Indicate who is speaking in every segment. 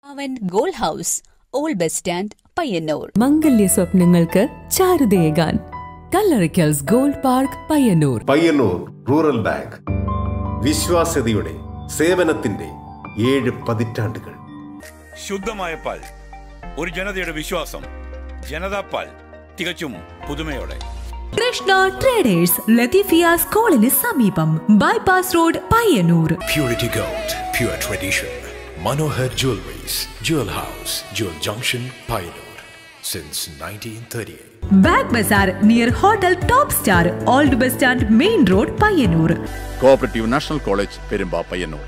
Speaker 1: അവൻ gold house old bus stand Payyanur
Speaker 2: മംഗല്യ സ്വപ്നങ്ങൾക്ക് ചാരുതയേകാൻ കല്ലറിക്കൽസ് gold park Payyanur
Speaker 3: Payyanur rural bank വിശ്വാസ്യതയുടെ സേവനത്തിന്റെ ഏഴ് പതിറ്റാണ്ടുകൾ
Speaker 4: ശുദ്ധമായ പാൽ ഒരു ജനതയുടെ വിശ്വാസം ജനതാ പാൽ തികച്ചും പുതുമയോടെ
Speaker 2: കൃഷ്ണ ട്രേഡേഴ്സ് ലത്തീഫിയ സ്കൂളിന് സമീപം bypass road Payyanur
Speaker 5: Purity Gold, pure tradition. Manohar Jewelries, Jewel House, Jewel Junction, Pioneer. Since 1938.
Speaker 2: Bag ബസാർ near hotel top star old bus stand main road Payyanur
Speaker 6: cooperative national college Perumba Payyanur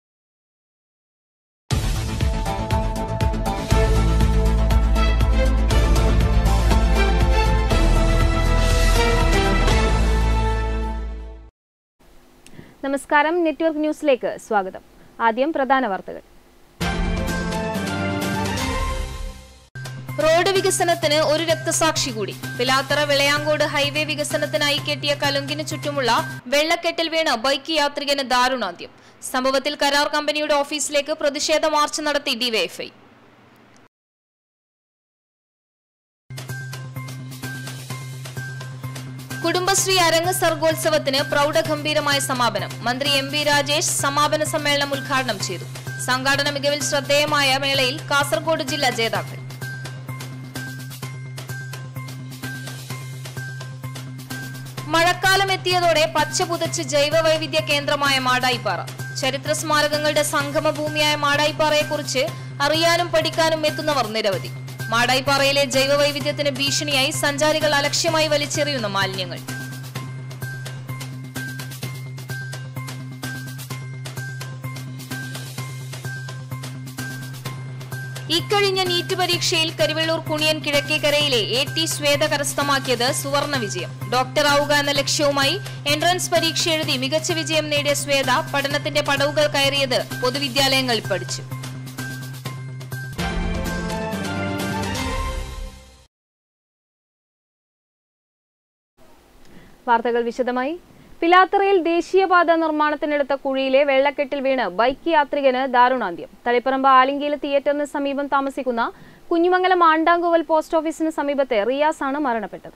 Speaker 7: നമസ്കാരം നെറ്റ്വർക്ക് ന്യൂസിലേക്ക് സ്വാഗതം ആദ്യം പ്രധാന വാർത്തകൾ
Speaker 8: റോഡ് വികസനത്തിന് ഒരു രക്തസാക്ഷി കൂടി പിലാത്തറ വിളയാങ്കോട് ഹൈവേ വികസനത്തിനായി കെട്ടിയ കലുങ്കിന് ചുറ്റുമുള്ള വെള്ളക്കെട്ടിൽ വീണ് ബൈക്ക് യാത്രികന് ദാരുണാന്ത്യം സംഭവത്തിൽ കരാർ കമ്പനിയുടെ ഓഫീസിലേക്ക് പ്രതിഷേധ മാർച്ച് നടത്തി ഡിവൈഎഫ്ഐ കുടുംബശ്രീ അരങ്ങ് സർഗോത്സവത്തിന് പ്രൗഢഗംഭീരമായ സമാപനം മന്ത്രി എം വി രാജേഷ് സമാപന സമ്മേളനം ഉദ്ഘാടനം ചെയ്തു സംഘാടന മികവിൽ ശ്രദ്ധേയമായ മേളയിൽ കാസർഗോഡ് ജില്ല ജേതാക്കൾ മഴക്കാലം എത്തിയതോടെ പച്ച പുതച്ച് ജൈവ വൈവിധ്യ കേന്ദ്രമായ മാടായിപ്പാറ ചരിത്ര സ്മാരകങ്ങളുടെ സംഗമ ഭൂമിയായ മാടായിപ്പാറയെക്കുറിച്ച് അറിയാനും പഠിക്കാനും എത്തുന്നവർ നിരവധി മാടായിപ്പാറയിലെ ജൈവ വൈവിധ്യത്തിന് ഭീഷണിയായി സഞ്ചാരികൾ അലക്ഷ്യമായി വലിച്ചെറിയുന്ന മാലിന്യങ്ങൾ ഇക്കഴിഞ്ഞ നീറ്റ് പരീക്ഷയിൽ കരിവെള്ളൂർ കുണിയൻ കിഴക്കേക്കരയിലെ എ ടി ശ്വേത കരസ്ഥമാക്കിയത് സുവർണ വിജയം ഡോക്ടറാവുക എന്ന ലക്ഷ്യവുമായി എൻട്രൻസ് പരീക്ഷ എഴുതി മികച്ച വിജയം നേടിയ ശ്വേത പഠനത്തിന്റെ പടവുകൾ കയറിയത് പൊതുവിദ്യാലയങ്ങളിൽ പഠിച്ചു
Speaker 7: വാർത്തകൾ വിശദമായി പിലാത്തറയിൽ ദേശീയപാത നിർമ്മാണത്തിനെടുത്ത കുഴിയിലെ വെള്ളക്കെട്ടിൽ വീണ് ബൈക്ക് യാത്രികന് ദാരുണാന്ത്യം തളിപ്പറമ്പ് ആലിങ്കയിലെ തിയേറ്ററിന് സമീപം താമസിക്കുന്ന കുഞ്ഞുമംഗലം ആണ്ടാങ്കോവൽ പോസ്റ്റ് ഓഫീസിന് സമീപത്തെ റിയാസ് ആണ് മരണപ്പെട്ടത്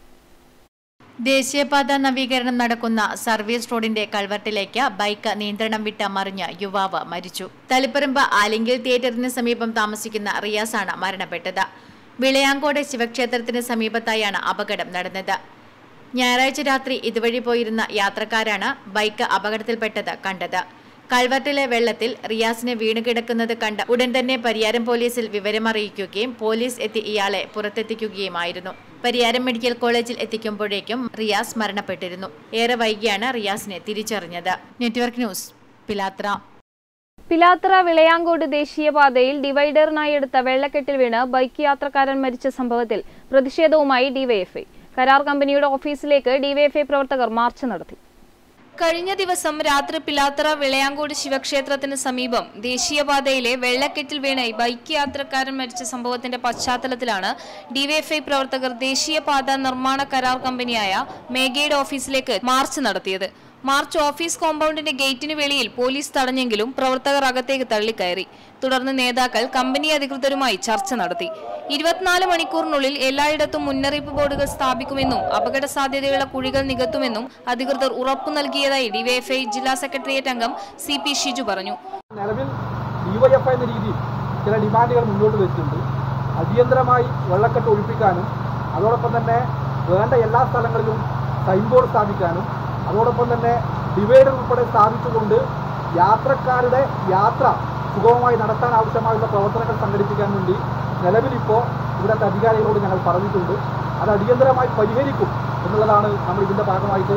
Speaker 9: ദേശീയപാത നവീകരണം നടക്കുന്ന സർവീസ് റോഡിന്റെ കൾവർട്ടിലേക്ക് ബൈക്ക് നിയന്ത്രണം വിട്ട് മറിഞ്ഞ യുവാവ് മരിച്ചു തളിപ്പറമ്പ് ആലിംഗിൽ തിയേറ്ററിന് സമീപം താമസിക്കുന്ന റിയാസാണ് മരണപ്പെട്ടത് വിളയാങ്കോട് ശിവക്ഷേത്രത്തിന് സമീപത്തായാണ് അപകടം നടന്നത് ഞായറാഴ്ച രാത്രി ഇതുവഴി പോയിരുന്ന യാത്രക്കാരാണ് ബൈക്ക് അപകടത്തിൽപ്പെട്ടത് കണ്ടത് കൾവർട്ടിലെ വെള്ളത്തിൽ റിയാസിനെ വീണുകിടക്കുന്നത് കണ്ട് ഉടൻ തന്നെ പരിയാരം പോലീസിൽ വിവരമറിയിക്കുകയും പോലീസ് എത്തി ഇയാളെ പുറത്തെത്തിക്കുകയുമായിരുന്നു പരിയാരം മെഡിക്കൽ കോളേജിൽ എത്തിക്കുമ്പോഴേക്കും റിയാസ് മരണപ്പെട്ടിരുന്നു ഏറെ വൈകിയാണ് റിയാസിനെ തിരിച്ചറിഞ്ഞത് നെറ്റ്വർക്ക് ന്യൂസ് പിലാത്ര
Speaker 7: പിലാത്തറ വിളയാങ്കോട് ദേശീയപാതയിൽ ഡിവൈഡറിനായി എടുത്ത വെള്ളക്കെട്ടിൽ വീണ് ബൈക്ക് യാത്രക്കാരൻ മരിച്ച സംഭവത്തിൽ പ്രതിഷേധവുമായി ഡിവൈഎഫ്ഐ കരാർ കമ്പനിയുടെ ഓഫീസിലേക്ക് ഡിവൈഎഫ്ഐ പ്രവർത്തകർ മാർച്ച് നടത്തി
Speaker 8: കഴിഞ്ഞ ദിവസം രാത്രി പിലാത്തറ വിളയാങ്കോട് ശിവക്ഷേത്രത്തിന് സമീപം ദേശീയപാതയിലെ വെള്ളക്കെട്ടിൽ വീണ് ബൈക്ക് യാത്രക്കാരൻ മരിച്ച സംഭവത്തിന്റെ പശ്ചാത്തലത്തിലാണ് ഡിവൈഎഫ്ഐ പ്രവർത്തകർ ദേശീയപാത നിർമ്മാണ കരാർ കമ്പനിയായ മേഗയുടെ ഓഫീസിലേക്ക് മാർച്ച് നടത്തിയത് മാർച്ച് ഓഫീസ് കോമ്പൗണ്ടിന്റെ ഗേറ്റിന് വെളിയിൽ പോലീസ് തടഞ്ഞെങ്കിലും പ്രവർത്തകർ അകത്തേക്ക് തള്ളിക്കയറി തുടർന്ന് നേതാക്കൾ കമ്പനി അധികൃതരുമായി ചർച്ച നടത്തി ഇരുപത്തിനാല് മണിക്കൂറിനുള്ളിൽ എല്ലായിടത്തും മുന്നറിയിപ്പ് ബോർഡുകൾ സ്ഥാപിക്കുമെന്നും അപകട സാധ്യതയുള്ള കുഴികൾ നികത്തുമെന്നും അധികൃതർ ഉറപ്പു നൽകിയതായി ഡിവൈഎഫ്ഐ ജില്ലാ സെക്രട്ടേറിയറ്റ് അംഗം സി പി ഷിജു പറഞ്ഞു
Speaker 10: നിലവിൽ ഡിവൈഎഫ്ഐ എന്ന രീതിയിൽ ചില ഡിമാൻഡുകൾ മുന്നോട്ട് വെച്ചിട്ടുണ്ട് അടിയന്തരമായി വെള്ളക്കെട്ട് ഒഴിപ്പിക്കാനും അതോടൊപ്പം തന്നെ വേണ്ട എല്ലാ സ്ഥലങ്ങളിലും സൈൻ ബോർഡ് സ്ഥാപിക്കാനും അതോടൊപ്പം തന്നെ ഡിവൈഡർ ഉൾപ്പെടെ സ്ഥാപിച്ചുകൊണ്ട് യാത്രക്കാരുടെ യാത്ര സുഗമമായി നടത്താൻ ആവശ്യമായുള്ള പ്രവർത്തനങ്ങൾ സംഘടിപ്പിക്കാൻ വേണ്ടി നിലവിലിപ്പോൾ ഇവിടുത്തെ അധികാരികളോട് ഞങ്ങൾ പറഞ്ഞിട്ടുണ്ട് അത് അടിയന്തരമായി പരിഹരിക്കും എന്നുള്ളതാണ് നമ്മൾ ഇതിൻ്റെ ഭാഗമായിട്ട്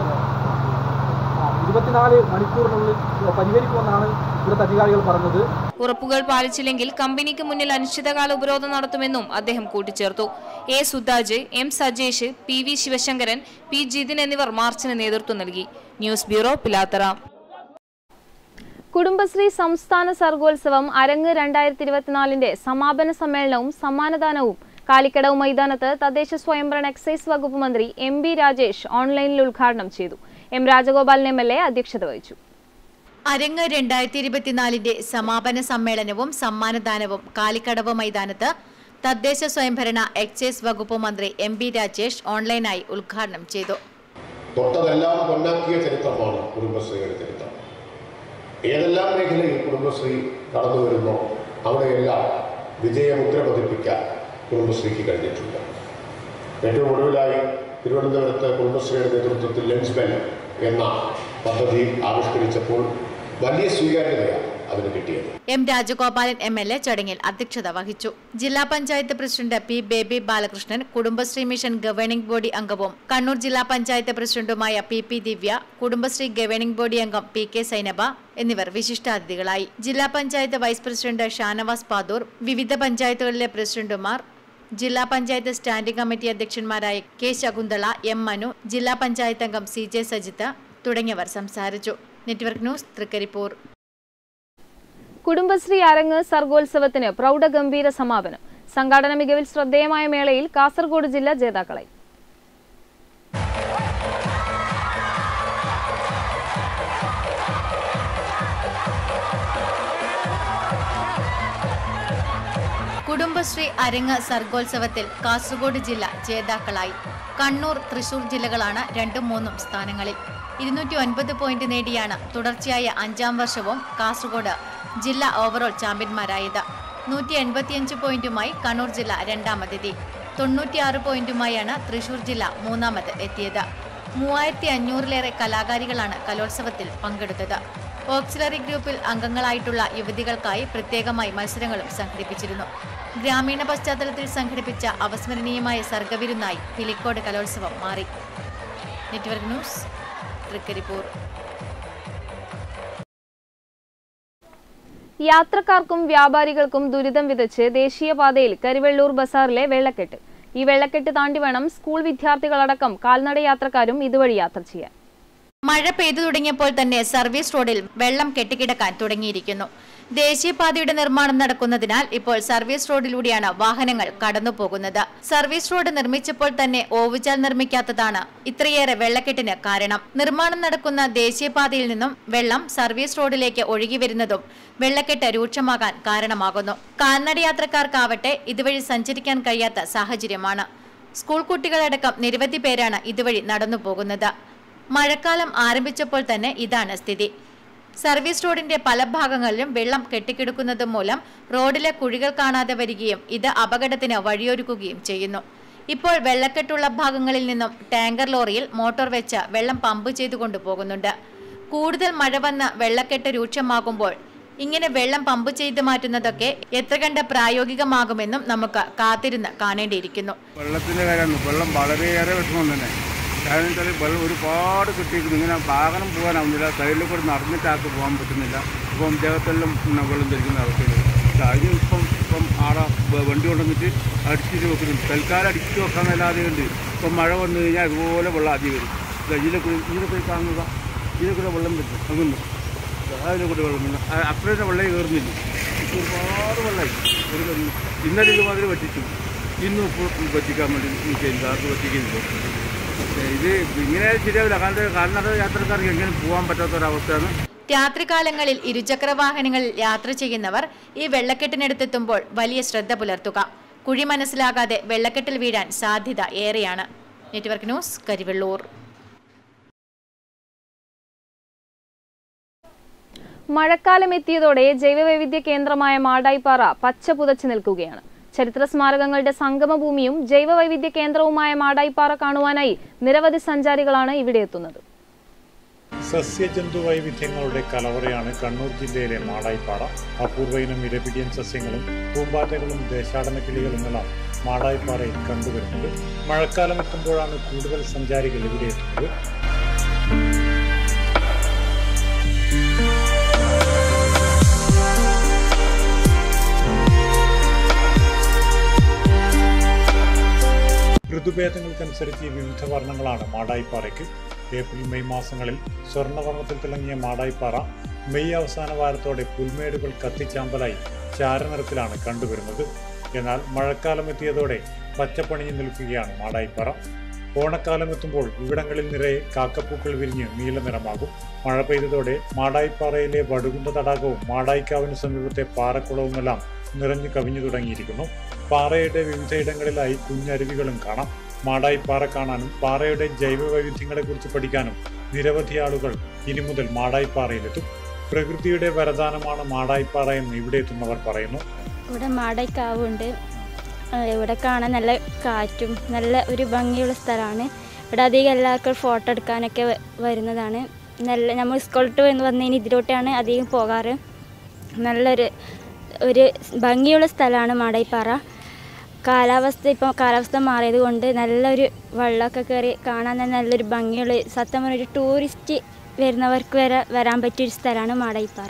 Speaker 10: ആ, ഇരുപത്തിനാല് മണിക്കൂറിനുള്ളിൽ പരിഹരിക്കുമെന്നാണ് ഇവിടുത്തെ അധികാരികൾ പറഞ്ഞത്
Speaker 8: ഉറപ്പുകൾ പാലിച്ചില്ലെങ്കിൽ കമ്പനിക്ക് മുന്നിൽ അനിശ്ചിതകാല ഉപരോധം നടത്തുമെന്നും അദ്ദേഹം കൂട്ടിച്ചേർത്തു A Sudhaj M Sajesh P V Shivashankaran P Jithin എന്നിവർ മാർച്ചിന് നേതൃത്വം നൽകി ന്യൂസ് ബ്യൂറോ പിലാത്തറ
Speaker 7: കുടുംബശ്രീ സംസ്ഥാന സർഗോത്സവം അരങ്ങ് രണ്ടായിരത്തി ഇരുപത്തിനാലിന്റെ സമാപന സമ്മേളനവും സമ്മാനദാനവും കാലിക്കടവ് മൈതാനത്ത് തദ്ദേശ സ്വയംഭരണ എക്സൈസ് വകുപ്പ് മന്ത്രി എം ബി രാജേഷ് ഓൺലൈനിൽ ഉദ്ഘാടനം ചെയ്തു M Rajagopalan M L A അധ്യക്ഷത വഹിച്ചു
Speaker 9: അരങ്ങ് രണ്ടായിരത്തി ഇരുപത്തിനാലിന്റെ സമാപന സമ്മേളനവും സമ്മാനദാനവും കാലിക്കടവ് മൈതാനത്ത് തദ്ദേശ സ്വയംഭരണ എക്സൈസ് വകുപ്പ് മന്ത്രി എം ബി രാജേഷ് ഓൺലൈനായി ഉദ്ഘാടനം ചെയ്തു
Speaker 11: തൊട്ടതെല്ലാം പൊന്നാക്കിയ ചരിത്രമാണ് കുടുംബശ്രീയുടെ ചരിത്രം ഏതെല്ലാം മേഖലയിൽ കുടുംബശ്രീ കടന്നു വരുന്നോ അവിടെയെല്ലാം വിജയമുദ്ര പതിപ്പിക്കാൻ കുടുംബശ്രീക്ക് കഴിഞ്ഞിട്ടുണ്ട് ഏറ്റവും ഒടുവിലായി തിരുവനന്തപുരത്ത് കുടുംബശ്രീയുടെ നേതൃത്വത്തിൽ ലെൻസ് ബെൽ എന്ന പദ്ധതി ആവിഷ്കരിച്ചപ്പോൾ വലിയ സ്വീകാര്യതയാണ് അതിന് കിട്ടിയത്
Speaker 9: M Rajagopalan M L A ചടങ്ങിൽ അധ്യക്ഷത വഹിച്ചു ജില്ലാ panchayat president P Baby Balakrishnan Kudumbashree mission governing body അംഗവും കണ്ണൂർ ജില്ലാ പഞ്ചായത്ത് പ്രസിഡന്റുമായ P P Divya Kudumbashree governing body അംഗം പി കെ സൈനബ എന്നിവർ വിശിഷ്ടാതിഥികളായി ജില്ലാ പഞ്ചായത്ത് വൈസ് പ്രസിഡന്റ് ഷാനവാസ് പാദൂർ വിവിധ പഞ്ചായത്തുകളിലെ പ്രസിഡന്റുമാർ ജില്ലാ പഞ്ചായത്ത് സ്റ്റാൻഡിംഗ് കമ്മിറ്റി അധ്യക്ഷന്മാരായ കെ ശകുന്തള എം മനു ജില്ലാ പഞ്ചായത്ത് അംഗം സി ജെ സജിത്ത് തുടങ്ങിയവർ സംസാരിച്ചു നെറ്റ്വർക്ക് ന്യൂസ് തൃക്കരിപ്പൂർ
Speaker 7: കുടുംബശ്രീ അരങ്ങ് സർഗോത്സവത്തിന് പ്രൗഢഗംഭീര സമാപനം സംഘാടന മികവിൽ ശ്രദ്ധേയമായ മേളയിൽ കാസർഗോഡ് ജില്ല ജേതാക്കളായി
Speaker 9: കുടുംബശ്രീ അരങ്ങ് സർഗോത്സവത്തിൽ കാസർഗോഡ് ജില്ല ജേതാക്കളായി കണ്ണൂർ തൃശൂർ ജില്ലകളാണ് രണ്ടും മൂന്നും സ്ഥാനങ്ങളിൽ ഇരുന്നൂറ്റി ഒൻപത് പോയിന്റ് നേടിയാണ് തുടർച്ചയായ അഞ്ചാം വർഷവും കാസർഗോഡ് ജില്ല ഓവറോൾ ചാമ്പ്യന്മാരായത് നൂറ്റി എൺപത്തിയഞ്ച് പോയിന്റുമായി കണ്ണൂർ ജില്ല രണ്ടാമതെത്തി തൊണ്ണൂറ്റിയാറ് പോയിന്റുമായാണ് തൃശൂർ ജില്ല മൂന്നാമത് എത്തിയത് മൂവായിരത്തി അഞ്ഞൂറിലേറെ കലാകാരികളാണ് കലോത്സവത്തിൽ പങ്കെടുത്തത് ഓക്സിലറി ഗ്രൂപ്പിൽ അംഗങ്ങളായിട്ടുള്ള യുവതികൾക്കായി പ്രത്യേകമായി മത്സരങ്ങളും സംഘടിപ്പിച്ചിരുന്നു ഗ്രാമീണ പശ്ചാത്തലത്തിൽ സംഘടിപ്പിച്ച അവസ്മരണീയമായ സർഗവിരുന്നായി പിലിക്കോട് കലോത്സവം മാറി നെറ്റ്വർക്ക് ന്യൂസ് തൃക്കരിപ്പൂർ
Speaker 7: യാത്രക്കാർക്കും വ്യാപാരികൾക്കും ദുരിതം വിതച്ച് ദേശീയപാതയിൽ കരിവെള്ളൂർ ബസാറിലെ വെള്ളക്കെട്ട് ഈ വെള്ളക്കെട്ട് താണ്ടി വേണം സ്കൂൾ വിദ്യാർത്ഥികളടക്കം കാൽനട യാത്രക്കാരും ഇതുവഴി യാത്ര ചെയ്യാൻ
Speaker 9: മഴ പെയ്തു തുടങ്ങിയപ്പോൾ തന്നെ സർവീസ് റോഡിൽ വെള്ളം കെട്ടിക്കിടക്കാൻ തുടങ്ങിയിരിക്കുന്നു ദേശീയപാതയുടെ നിർമ്മാണം നടക്കുന്നതിനാൽ ഇപ്പോൾ സർവീസ് റോഡിലൂടെയാണ് വാഹനങ്ങൾ കടന്നു പോകുന്നത് സർവീസ് റോഡ് നിർമ്മിച്ചപ്പോൾ തന്നെ ഓവുചാൽ നിർമ്മിക്കാത്തതാണ് ഇത്രയേറെ വെള്ളക്കെട്ടിന് കാരണം നിർമ്മാണം നടക്കുന്ന ദേശീയപാതയിൽ നിന്നും വെള്ളം സർവീസ് റോഡിലേക്ക് ഒഴുകി വരുന്നതും വെള്ളക്കെട്ട് രൂക്ഷമാകാൻ കാരണമാകുന്നു കാൽനട യാത്രക്കാർക്കാവട്ടെ ഇതുവഴി സഞ്ചരിക്കാൻ കഴിയാത്ത സാഹചര്യമാണ് സ്കൂൾ കുട്ടികളടക്കം നിരവധി പേരാണ് ഇതുവഴി നടന്നു പോകുന്നത് മഴക്കാലം ആരംഭിച്ചപ്പോൾ തന്നെ ഇതാണ് സ്ഥിതി സർവീസ് റോഡിന്റെ പല ഭാഗങ്ങളിലും വെള്ളം കെട്ടിക്കിടക്കുന്നത് മൂലം റോഡിലെ കുഴികൾ കാണാതെ വരികയും ഇത് അപകടത്തിന് വഴിയൊരുക്കുകയും ചെയ്യുന്നു ഇപ്പോൾ വെള്ളക്കെട്ടുള്ള ഭാഗങ്ങളിൽ നിന്നും ടാങ്കർ ലോറിയിൽ മോട്ടോർ വെച്ച് വെള്ളം പമ്പ് ചെയ്തു കൊണ്ടുപോകുന്നുണ്ട് കൂടുതൽ മഴ വന്ന് വെള്ളക്കെട്ട് രൂക്ഷമാകുമ്പോൾ ഇങ്ങനെ വെള്ളം പമ്പ് ചെയ്ത് മാറ്റുന്നതൊക്കെ എത്ര കണ്ട് പ്രായോഗികമാകുമെന്നും നമുക്ക് കാത്തിരുന്ന് കാണേണ്ടിയിരിക്കുന്നു
Speaker 12: വെള്ളത്തിൻ്റെ കാര്യമാണ് വെള്ളം വളരെയേറെ വിഷമം തന്നെ കാരണം വെച്ചാൽ വെള്ളം ഒരുപാട് കിട്ടിയിരിക്കുന്നു ഇങ്ങനെ വാഹനം പോകാനാവുന്നില്ല സൈഡിൽ കൂടെ നടന്നിട്ടാർക്ക് പോകാൻ പറ്റുന്നില്ല ഇപ്പം ദേഹത്തെല്ലാം പിന്നെ വെള്ളം ധരിക്കുന്ന അവസ്ഥയിൽ അതിന് ഇപ്പം ഇപ്പം ആടെ വ- വണ്ടി കൊണ്ടുവന്നിട്ട് അടിച്ചിട്ട് വെക്കുന്നുണ്ട് തൽക്കാലം അടിച്ചു വെക്കാന്നല്ലാതെ ഉണ്ട് ഇപ്പം മഴ വന്നു കഴിഞ്ഞാൽ അതുപോലെ വെള്ളം ആദ്യം വരും ദാ ഇതിലെ കൂടി ഇതിലെ പോയി കാണുക ഇതിലെ കൂടെ വെള്ളം വരും അങ്ങനെ അതിലെ കൂടെ വെള്ളം വന്നു അത്രയും വെള്ളം കയറുന്നില്ല ഇപ്പം ഒരുപാട് വെള്ളമായി ഒരു കണ്ണ്. ഇന്നലെ ഇതുമാതിരി പറ്റിച്ചു ഇന്നും ഇപ്പോൾ പറ്റിക്കാൻ വേണ്ടി നിൽക്കുന്നുണ്ട് അത് പറ്റിക്കുന്നില്ല ഇത് ഇങ്ങനെ ശരിയാവില്ല കാരണം കാൽനട യാത്രക്കാർക്ക് എങ്ങനെ പോകാൻ പറ്റാത്തൊരവസ്ഥയാണ്
Speaker 9: രാത്രികാലങ്ങളിൽ ഇരുചക്ര വാഹനങ്ങളിൽ യാത്ര ചെയ്യുന്നവർ ഈ വെള്ളക്കെട്ടിനടുത്തെത്തുമ്പോൾ വലിയ ശ്രദ്ധ പുലർത്തുക കുഴി മനസ്സിലാകാതെ വെള്ളക്കെട്ടിൽ വീഴാൻ സാധ്യത ഏറെയാണ് നെറ്റ്വർക്ക് ന്യൂസ് കരിവെള്ളൂർ
Speaker 7: മഴക്കാലം എത്തിയതോടെ ജൈവവൈവിധ്യ കേന്ദ്രമായ മാടായിപ്പാറ പച്ച പുതച്ചു നിൽക്കുകയാണ് ചരിത്ര സ്മാരകങ്ങളുടെ സംഗമഭൂമിയും ജൈവവൈവിധ്യ കേന്ദ്രവുമായ മാടായിപ്പാറ കാണുവാനായി നിരവധി സഞ്ചാരികളാണ് ഇവിടെ എത്തുന്നത്
Speaker 13: സസ്യജന്തു വൈവിധ്യങ്ങളുടെ കലവറയാണ് കണ്ണൂർ ജില്ലയിലെ മാടായിപ്പാറ അപൂർവയിനം ഇരപിടിയൻ സസ്യങ്ങളും പൂമ്പാറ്റകളും ദേശാടന കിളികളുമെല്ലാം മാടായിപ്പാറയിൽ കണ്ടുവരുന്നത് മഴക്കാലം എത്തുമ്പോഴാണ് കൂടുതൽ സഞ്ചാരികൾ ഇവിടെ എത്തുന്നത് ഋതുഭേദങ്ങൾക്കനുസരിച്ച് വിവിധ വർണ്ണങ്ങളാണ് മാടായിപ്പാറയ്ക്ക് ഏപ്രിൽ മെയ് മാസങ്ങളിൽ സ്വർണ്ണവർണ്ണത്തിൽ തിളങ്ങിയ മാടായിപ്പാറ മെയ് അവസാന വാരത്തോടെ പുൽമേടുകൾ കത്തിച്ചാമ്പലായി ചാരനിറത്തിലാണ് കണ്ടുവരുന്നത് എന്നാൽ മഴക്കാലം എത്തിയതോടെ പച്ചപ്പണിഞ്ഞു നിൽക്കുകയാണ് മാടായിപ്പാറ ഓണക്കാലം എത്തുമ്പോൾ ഇവിടങ്ങളിൽ നിറയെ കാക്കപ്പൂക്കൾ വിരിഞ്ഞ് നീലനിറമാകും മഴ പെയ്തതോടെ മാടായിപ്പാറയിലെ വടുകുണ്ട തടാകവും മാടായിക്കാവിന് സമീപത്തെ പാറക്കുളവുമെല്ലാം നിറഞ്ഞു കവിഞ്ഞു തുടങ്ങിയിരിക്കുന്നു പാറയുടെ വിവിധയിടങ്ങളിലായി കുഞ്ഞരുവികളും കാണാം മാടായിപ്പാറ കാണാനും പാറയുടെ ജൈവ വൈവിധ്യങ്ങളെക്കുറിച്ച് പഠിക്കാനും നിരവധി ആളുകൾ ഇനി മുതൽ മാടായിപ്പാറയിലെത്തും പ്രകൃതിയുടെ വരദാനമാണ് മാടായിപ്പാറ എന്ന് ഇവിടെ എത്തുന്നവർ പറയുന്നു
Speaker 14: ഇവിടെ മാടൈക്കാവുണ്ട് ഇവിടെ കാണാൻ നല്ല കാറ്റും നല്ല ഒരു ഭംഗിയുള്ള സ്ഥലമാണ് ഇവിടെ അധികം എല്ലാവർക്കും ഫോട്ടോ എടുക്കാനൊക്കെ വ- വരുന്നതാണ് നല്ല നമ്മൾ സ്കൂളിട്ട് വന്ന് വന്നതിന് ഇതിലോട്ടാണ് അധികം പോകാറ് നല്ലൊരു ഒരു ഭംഗിയുള്ള സ്ഥലമാണ് മാടൈപ്പാറ കാലാവസ്ഥ ഇപ്പോൾ കാലാവസ്ഥ മാറിയത് കൊണ്ട് നല്ലൊരു വെള്ളമൊക്കെ കയറി കാണാൻ തന്നെ നല്ലൊരു ഭംഗിയുള്ള സത്യം പറഞ്ഞ ഒരു ടൂറിസ്റ്റ് വരുന്നവർക്ക് വരെ വരാൻ പറ്റിയൊരു സ്ഥലമാണ് മാടൈപ്പാറ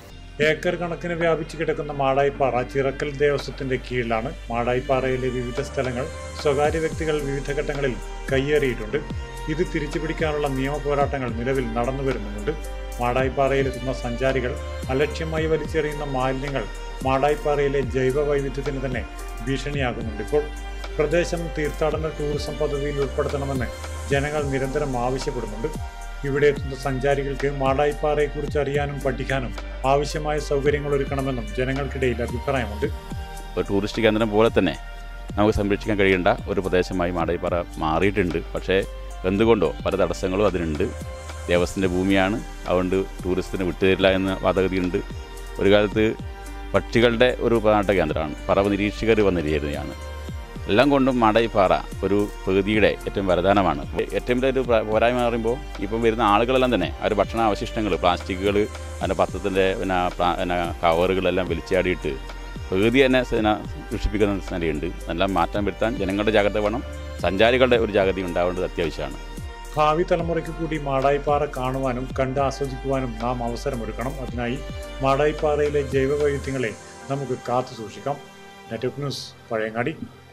Speaker 13: ഏക്കർ കണക്കിന് വ്യാപിച്ചു കിടക്കുന്ന മാടായിപ്പാറ ചിറക്കൽ ദേവസ്വത്തിന്റെ കീഴിലാണ് മാടായിപ്പാറയിലെ വിവിധ സ്ഥലങ്ങൾ സ്വകാര്യ വ്യക്തികൾ വിവിധ ഘട്ടങ്ങളിൽ കയ്യേറിയിട്ടുണ്ട് ഇത് തിരിച്ചു പിടിക്കാനുള്ള നിയമ പോരാട്ടങ്ങൾ നിലവിൽ നടന്നു വരുന്നുമുണ്ട് മാടായിപ്പാറയിലെത്തുന്ന സഞ്ചാരികൾ അലക്ഷ്യമായി വലിച്ചെറിയുന്ന മാലിന്യങ്ങൾ മാടായിപ്പാറയിലെ ജൈവ വൈവിധ്യത്തിന് തന്നെ ഭീഷണിയാകുന്നുണ്ട് ഇപ്പോൾ പ്രദേശം തീർത്ഥാടന ടൂറിസം പദ്ധതിയിൽ ഉൾപ്പെടുത്തണമെന്ന് ജനങ്ങൾ നിരന്തരം ആവശ്യപ്പെടുന്നുണ്ട് ഇവിടെ എത്തുന്ന സഞ്ചാരികൾക്ക് മാടായിപ്പാറയെക്കുറിച്ച് അറിയാനും പഠിക്കാനും ആവശ്യമായ സൗകര്യങ്ങൾ ഒരുക്കണമെന്നും ജനങ്ങൾക്കിടയിൽ അഭിപ്രായമുണ്ട്
Speaker 6: ഒരു ടൂറിസ്റ്റ് കേന്ദ്രം പോലെ തന്നെ നമുക്ക് സംരക്ഷിക്കാൻ കഴിയേണ്ട ഒരു പ്രദേശമായി മാടായിപ്പാറ മാറിയിട്ടുണ്ട് പക്ഷേ എന്തുകൊണ്ടോ പല തടസ്സങ്ങളും അതിനുണ്ട് ദേവസ്വത്തിൻ്റെ ഭൂമിയാണ് അതുകൊണ്ട് ടൂറിസത്തിന് വിട്ടുതരില്ല എന്ന വാദഗതിയുണ്ട് ഒരു കാലത്ത് പക്ഷികളുടെ ഒരു പാട്ട കേന്ദ്രമാണ് പറവ നിരീക്ഷകർ വന്നിരിക്കുന്നതാണ് എല്ലാം കൊണ്ടും മാടായിപ്പാറ ഒരു പ്രകൃതിയുടെ ഏറ്റവും വരദാനമാണ് ഏറ്റവും വലിയ ഒരു പ്ര- പോരായ്മ എന്ന് പറയുമ്പോൾ ഇപ്പം വരുന്ന ആളുകളെല്ലാം തന്നെ ആ ഒരു ഭക്ഷണ അവശിഷ്ടങ്ങൾ പ്ലാസ്റ്റിക്കുകൾ അതിൻ്റെ പത്രത്തിൻ്റെ പിന്നെ പ്ലാ- പിന്നെ കവറുകളെല്ലാം വലിച്ചാടിയിട്ട് പ്രകൃതി തന്നെ പിന്നെ ദുഷിപ്പിക്കുന്ന നിലയുണ്ട് എല്ലാം മാറ്റം വരുത്താൻ ജനങ്ങളുടെ ജാഗ്രത വേണം സഞ്ചാരികളുടെ ഒരു ജാഗ്രത ഉണ്ടാവേണ്ടത് അത്യാവശ്യമാണ്
Speaker 13: ഭാവി തലമുറയ്ക്ക് കൂടി മാടായിപ്പാറ കാണുവാനും കണ്ട് ആസ്വദിക്കുവാനും നാം അവസരമൊരുക്കണം അതിനായി മാടായിപ്പാറയിലെ ജൈവ വൈവിധ്യങ്ങളെ നമുക്ക് കാത്തു സൂക്ഷിക്കാം നെറ്റ്വർക്ക് ന്യൂസ് പഴയങ്ങാടി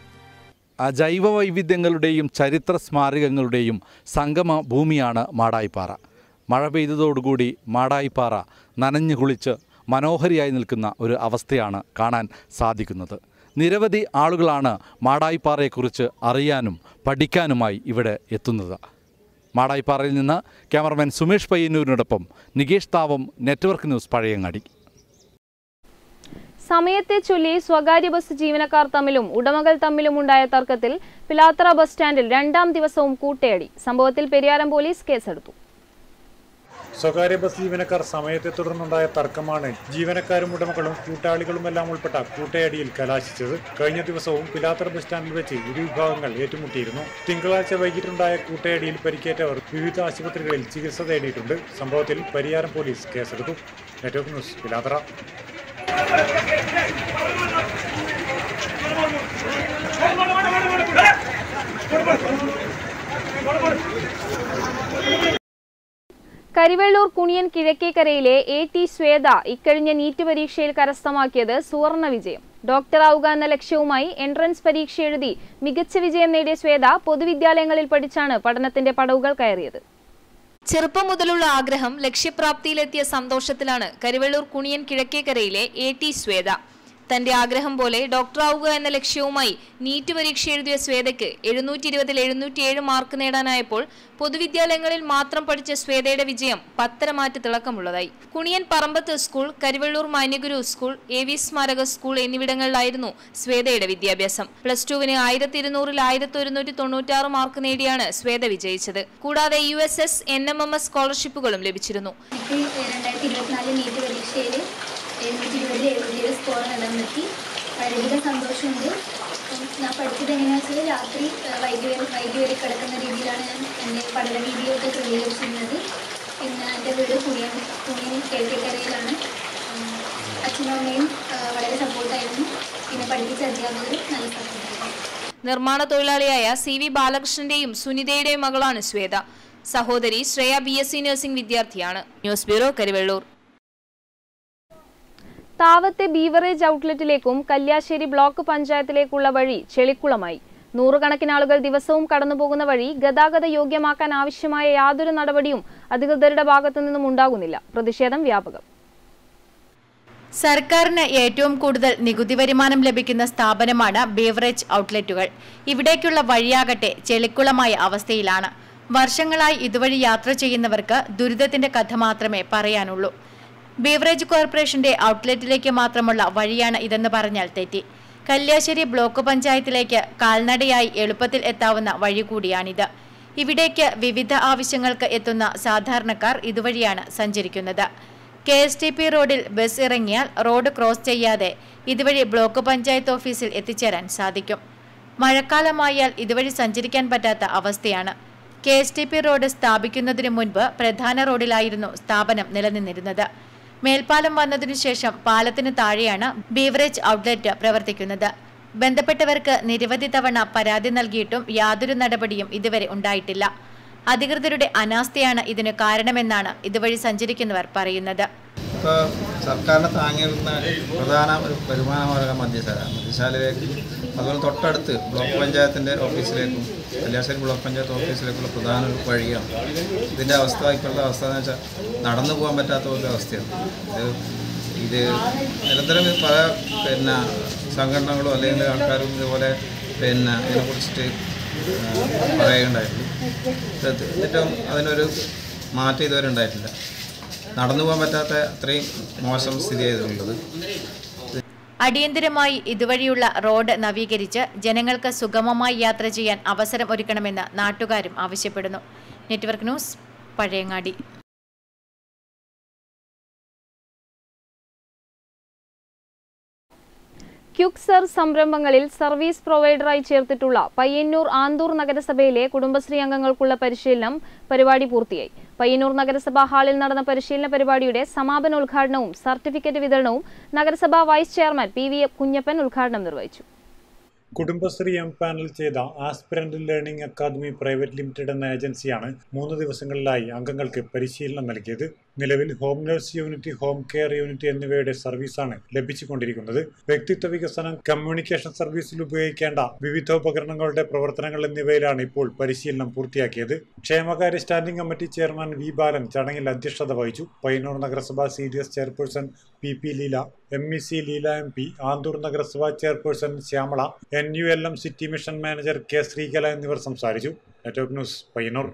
Speaker 15: ആ ജൈവ വൈവിധ്യങ്ങളുടെയും ചരിത്ര സ്മാരകങ്ങളുടെയും സംഗമ ഭൂമിയാണ് മാടായിപ്പാറ മഴ പെയ്തതോടുകൂടി മാടായിപ്പാറ നനഞ്ഞു കുളിച്ച് മനോഹരിയായി നിൽക്കുന്ന ഒരു അവസ്ഥയാണ് കാണാൻ സാധിക്കുന്നത് നിരവധി ആളുകളാണ് മാടായിപ്പാറയെക്കുറിച്ച് അറിയാനും പഠിക്കാനുമായി ഇവിടെ എത്തുന്നത് മാടായിപ്പാറയിൽ നിന്ന് ക്യാമറമാൻ സുമേഷ് പയ്യന്നൂരിനോടൊപ്പം നികേഷ് താവം നെറ്റ്വർക്ക് ന്യൂസ് പഴയങ്ങാടി
Speaker 7: സമയത്തെ ചൊല്ലി സ്വകാര്യ ബസ് ജീവനക്കാർ തമ്മിലും ഉടമകൾ തമ്മിലും ഉണ്ടായ തർക്കത്തിൽ പിലാത്തറ ബസ് സ്റ്റാൻഡിൽ രണ്ടാം ദിവസവും കൂട്ടയടി സംഭവത്തിൽ പെരിയാരം പോലീസ് കേസെടുത്തു
Speaker 13: സ്വകാര്യ ബസ് ജീവനക്കാർ സമയത്തെ തുടർന്നുണ്ടായ തർക്കമാണ് ജീവനക്കാരും ഉടമകളും കൂട്ടാളികളുമെല്ലാം ഉൾപ്പെട്ട കൂട്ടയടിയിൽ കലാശിച്ചത് കഴിഞ്ഞ ദിവസവും പിലാത്തറ ബസ് സ്റ്റാൻഡിൽ വെച്ച് ഇരു വിഭാഗങ്ങൾ ഏറ്റുമുട്ടിയിരുന്നു തിങ്കളാഴ്ച വൈകിട്ടുണ്ടായ കൂട്ടയടിയിൽ പരിക്കേറ്റവർ വിവിധ ആശുപത്രികളിൽ ചികിത്സ തേടിയിട്ടുണ്ട് സംഭവത്തിൽ പരിയാരം പോലീസ് കേസെടുത്തു നെറ്റ്വർക്ക് ന്യൂസ് പിലാത്തറ
Speaker 7: കരിവെള്ളൂർ കുണിയൻ കിഴക്കേക്കരയിലെ എ ടി ശ്വേത ഇക്കഴിഞ്ഞ നീറ്റ് പരീക്ഷയിൽ കരസ്ഥമാക്കിയത് സുവർണ വിജയം ഡോക്ടറാവുക എന്ന ലക്ഷ്യവുമായി എൻട്രൻസ് പരീക്ഷ എഴുതി മികച്ച വിജയം നേടിയ ശ്വേത പൊതുവിദ്യാലയങ്ങളിൽ പഠിച്ചാണ് പഠനത്തിന്റെ പടവുകൾ കയറിയത്
Speaker 8: ചെറുപ്പം മുതലുള്ള ആഗ്രഹം ലക്ഷ്യപ്രാപ്തിയിലെത്തിയ സന്തോഷത്തിലാണ് കരിവെള്ളൂർ കുണിയൻ കിഴക്കേക്കരയിലെ എ ടി ശ്വേത തന്റെ ആഗ്രഹം പോലെ ഡോക്ടറാവുക എന്ന ലക്ഷ്യവുമായി നീറ്റ് പരീക്ഷ എഴുതിയ ശ്വേതയ്ക്ക് എഴുന്നൂറ്റി ഇരുപതിൽ എഴുന്നൂറ്റിയേഴ് മാർക്ക് നേടാനായപ്പോൾ പൊതുവിദ്യാലയങ്ങളിൽ മാത്രം പഠിച്ച ശ്വേതയുടെ വിജയം പത്തരമാറ്റ് തിളക്കമുള്ളതായി Kuniyan Parambath school Karivellur Manyaguru school A V സ്മാരക സ്കൂൾ എന്നിവിടങ്ങളിലായിരുന്നു ശ്വേതയുടെ വിദ്യാഭ്യാസം പ്ലസ് ടുവിന് ആയിരത്തി ഇരുന്നൂറിൽ ആയിരത്തി ഒരുന്നൂറ്റി തൊണ്ണൂറ്റാറ് മാർക്ക് നേടിയാണ് ശ്വേത വിജയിച്ചത് കൂടാതെ U S S N M M S സ്കോളർഷിപ്പുകളും ലഭിച്ചിരുന്നു
Speaker 16: എനിക്ക് രണ്ടായിരത്തി ഇരുപത്തിനാല് നീറ്റ് പരീക്ഷയിൽ എഴുന്നൂറ്റി ഇരുപതിൽ എഴുപത്തിയേഴ് സ്കോർ നേടാൻ പറ്റി വളരെയധികം സന്തോഷമുണ്ട് അപ്പം ഞാൻ പഠിച്ചത് എങ്ങനെയാണെന്ന് വെച്ചാൽ രാത്രി ഏഹ്, വൈകി വരെ വൈകി വരെ കിടക്കുന്ന രീതിയിലാണ് ഞാൻ എൻ്റെ പഠന രീതിയൊക്കെ ക്രമീകരിച്ചിരുന്നത് പിന്നെ എൻ്റെ വീട് കുണിയൻ കുണിയൻ കേൾക്കരയിലാണ് അച്ഛനും അമ്മയും ഏഹ്, വളരെ സപ്പോർട്ടായിരുന്നു പിന്നെ പഠിപ്പിച്ച അധ്യാപകർ നല്ല സപ്പോർട്ടായിരുന്നു
Speaker 8: നിർമ്മാണ തൊഴിലാളിയായ സി വി ബാലകൃഷ്ണന്റെയും സുനിതയുടെയും മകളാണ് ശ്വേത സഹോദരി Shreya B S C nursing വിദ്യാർത്ഥിയാണ് ന്യൂസ് ബ്യൂറോ കരിവെള്ളൂർ
Speaker 7: താവത്തെ ബീവറേജ് ഔട്ട്ലെറ്റിലേക്കും കല്യാശ്ശേരി ബ്ലോക്ക് പഞ്ചായത്തിലേക്കുള്ള വഴി ചെളിക്കുളമായി നൂറുകണക്കിന് ആളുകൾ ദിവസവും കടന്നുപോകുന്ന വഴി ഗതാഗത യോഗ്യമാക്കാൻ ആവശ്യമായ യാതൊരു നടപടിയും അധികൃതരുടെ ഭാഗത്തു നിന്നും ഉണ്ടാകുന്നില്ല പ്രതിഷേധം വ്യാപകം
Speaker 9: സർക്കാരിന് ഏറ്റവും കൂടുതൽ നികുതി വരുമാനം ലഭിക്കുന്ന സ്ഥാപനമാണ് ബീവറേജ് ഔട്ട്ലെറ്റുകൾ ഇവിടേക്കുള്ള വഴിയാകട്ടെ ചെളിക്കുളമായ അവസ്ഥയിലാണ് വർഷങ്ങളായി ഇതുവഴി യാത്ര ചെയ്യുന്നവർക്ക് ദുരിതത്തിന്റെ കഥ മാത്രമേ പറയാനുള്ളൂ ബീവറേജ് കോർപ്പറേഷന്റെ ഔട്ട്ലെറ്റിലേക്ക് മാത്രമുള്ള വഴിയാണ് ഇതെന്ന് പറഞ്ഞാൽ തെറ്റി കല്യാശ്ശേരി ബ്ലോക്ക് പഞ്ചായത്തിലേക്ക് കാൽനടയായി എളുപ്പത്തിൽ എത്താവുന്ന വഴി കൂടിയാണിത് ഇവിടേക്ക് വിവിധ ആവശ്യങ്ങൾക്ക് എത്തുന്ന സാധാരണക്കാർ ഇതുവഴിയാണ് സഞ്ചരിക്കുന്നത് കെ എസ് ടി പി റോഡിൽ ബസ് ഇറങ്ങിയാൽ റോഡ് ക്രോസ് ചെയ്യാതെ ഇതുവഴി ബ്ലോക്ക് പഞ്ചായത്ത് ഓഫീസിൽ എത്തിച്ചേരാൻ സാധിക്കും മഴക്കാലമായാൽ ഇതുവഴി സഞ്ചരിക്കാൻ പറ്റാത്ത അവസ്ഥയാണ് K S T P road സ്ഥാപിക്കുന്നതിന് മുൻപ് പ്രധാന റോഡിലായിരുന്നു സ്ഥാപനം നിലനിന്നിരുന്നത് മേൽപ്പാലം വന്നതിനു ശേഷം പാലത്തിന് താഴെയാണ് ബീവറേജ് ഔട്ട്ലെറ്റ് പ്രവർത്തിക്കുന്നത് ബന്ധപ്പെട്ടവർക്ക് നിരവധി തവണ പരാതി നൽകിയിട്ടും യാതൊരു നടപടിയും ഇതുവരെ ഉണ്ടായിട്ടില്ല അധികൃതരുടെ അനാസ്ഥയാണ് ഇതിന് കാരണമെന്നാണ് ഇതുവഴി സഞ്ചരിക്കുന്നവർ പറയുന്നത്
Speaker 17: ഇപ്പോൾ സർക്കാരിനെ താങ്ങിയിരുന്ന പ്രധാന ഒരു വരുമാന മാർഗം മദ്യശാല മദ്യശാലയിലേക്ക് അതുപോലെ തൊട്ടടുത്ത് ബ്ലോക്ക് പഞ്ചായത്തിൻ്റെ ഓഫീസിലേക്കും കല്യാശ്ശേരി ബ്ലോക്ക് പഞ്ചായത്ത് ഓഫീസിലേക്കുള്ള പ്രധാന ഒരു വഴിയാണ് ഇതിൻ്റെ അവസ്ഥ ഇപ്പോഴത്തെ അവസ്ഥ എന്ന് വെച്ചാൽ നടന്നു പോകാൻ പറ്റാത്ത ഒരു അവസ്ഥയാണ് ഇത് ഇത് നിരന്തരം പല പിന്നെ സംഘടനകളും അല്ലെങ്കിൽ ആൾക്കാരും ഇതുപോലെ പിന്നെ ഇതിനെക്കുറിച്ചിട്ട് പറയുകയുണ്ടായിട്ടുണ്ട് എന്നിട്ടും അതിനൊരു മാറ്റം ഇതുവരെ ഉണ്ടായിട്ടില്ല നടന്നു പോകാൻ പറ്റാത്ത അത്രയും മോശം സ്ഥിതി ആയതുള്ളത്
Speaker 9: അടിയന്തരമായി ഇതുവഴിയുള്ള റോഡ് നവീകരിച്ച് ജനങ്ങൾക്ക് സുഗമമായി യാത്ര ചെയ്യാൻ അവസരം ഒരുക്കണമെന്ന് നാട്ടുകാരും ആവശ്യപ്പെടുന്നു നെറ്റ്വർക്ക് ന്യൂസ് പഴയങ്ങാടി
Speaker 7: ക്യുക്സർ സംരംഭങ്ങളിൽ സർവീസ് പ്രൊവൈഡറായി ചേർത്തിട്ടുള്ള പയ്യന്നൂർ ആന്തൂർ നഗരസഭയിലെ കുടുംബശ്രീ അംഗങ്ങൾക്കുള്ള പരിശീലനം പരിപാടി പൂർത്തിയായി പയ്യന്നൂർ നഗരസഭാ ഹാളിൽ നടന്ന പരിശീലന പരിപാടിയുടെ സമാപനോദ്ഘാടനവും സർട്ടിഫിക്കറ്റ് വിതരണവും നഗരസഭാ vice chairman P V Kunhappan ഉദ്ഘാടനം നിർവഹിച്ചു
Speaker 13: കുടുംബശ്രീ എം പാനൽ ചെയ്ത aspirant learning academy private limited എന്ന ഏജൻസിയാണ് മൂന്ന് ദിവസങ്ങളിലായി അംഗങ്ങൾക്ക് പരിശീലനം നൽകിയത് നിലവിൽ home nurse unit home care unit എന്നിവയുടെ സർവീസാണ് ലഭിച്ചുകൊണ്ടിരിക്കുന്നത് വ്യക്തിത്വ വികസനം കമ്മ്യൂണിക്കേഷൻ സർവീസിൽ ഉപയോഗിക്കേണ്ട വിവിധ ഉപകരണങ്ങളുടെ പ്രവർത്തനങ്ങൾ എന്നിവയിലാണ് ഇപ്പോൾ പരിശീലനം പൂർത്തിയാക്കിയത് ക്ഷേമകാര്യ standing committee chairman V Balan ചടങ്ങിൽ അധ്യക്ഷത വഹിച്ചു പയ്യന്നൂർ നഗരസഭ C D S chairperson P P Leela M E C Leela M P Anthoor നഗരസഭ chairperson Shyamala N U L M city mission manager K Sreekala എന്നിവർ സംസാരിച്ചു നെറ്റ്വർക്ക് ന്യൂസ് പയ്യന്നൂർ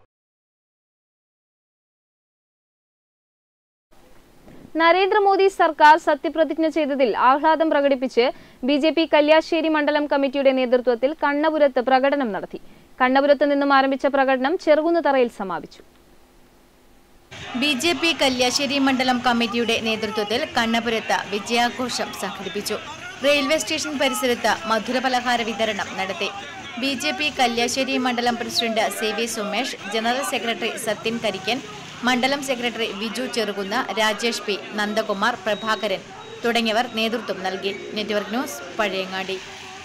Speaker 7: നരേന്ദ്രമോദി സർക്കാർ സത്യപ്രതിജ്ഞ ചെയ്തതിൽ ആഹ്ലാദം പ്രകടിപ്പിച്ച് ബി ജെ പി കല്യാശ്ശേരി മണ്ഡലം കമ്മിറ്റിയുടെ നേതൃത്വത്തിൽ കണ്ണപുരത്ത് പ്രകടനം നടത്തി കണ്ണപുരത്ത് നിന്നും ആരംഭിച്ച പ്രകടനം ചെറുകുന്നുതറയിൽ സമാപിച്ചു
Speaker 9: ബി ജെ പി കല്യാശ്ശേരി മണ്ഡലം കമ്മിറ്റിയുടെ നേതൃത്വത്തിൽ കണ്ണപുരത്ത് വിജയാഘോഷം സംഘടിപ്പിച്ചു റെയിൽവേ സ്റ്റേഷൻ പരിസരത്ത് മധുരപലഹാര വിതരണം നടത്തി ബി ജെ പി കല്യാശ്ശേരി മണ്ഡലം president C V Sumesh general secretary Sathyan Karikkan മണ്ഡലം സെക്രട്ടറി വിജു ചെറുകുന്ന രാജേഷ് പി നന്ദകുമാർ പ്രഭാകരൻ തുടങ്ങിയവർ നേതൃത്വം നൽകി network news Pazhayangadi